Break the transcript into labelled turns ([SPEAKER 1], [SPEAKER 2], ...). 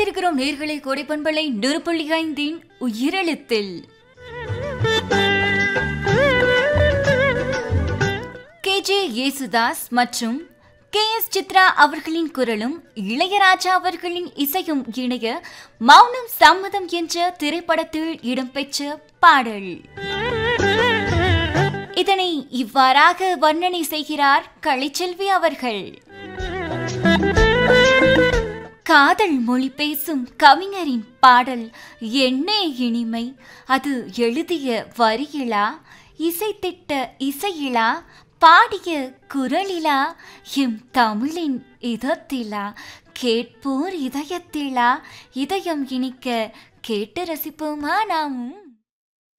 [SPEAKER 1] இணைந்திருக்கிறோம் நேர்களை கோடைப்பண்பலை நெருப்புள்ளி ஐந்தின் உயிரெழுத்தில் கே ஜே யேசுதாஸ் மற்றும் கே எஸ் சித்ரா அவர்களின் குரலும் இளையராஜா அவர்களின் இசையும் இணைய மௌனம் சம்மதம் என்ற திரைப்படத்தில் இடம்பெற்ற பாடல் இதனை இவ்வாறாக வர்ணனை செய்கிறார் கலைச்செல்வி அவர்கள் காதல் மொழி பேசும் கவிஞரின் பாடல் என்னே இனிமை அது எழுதிய வரியிலா இசைத்திட்ட இசையிலா பாடிய குரலிலா எம் தமிழின் இதத்திலா கேட்போர் இதயத்திலா இதயம் இனிக்க கேட்டு ரசிப்போமா நாமும்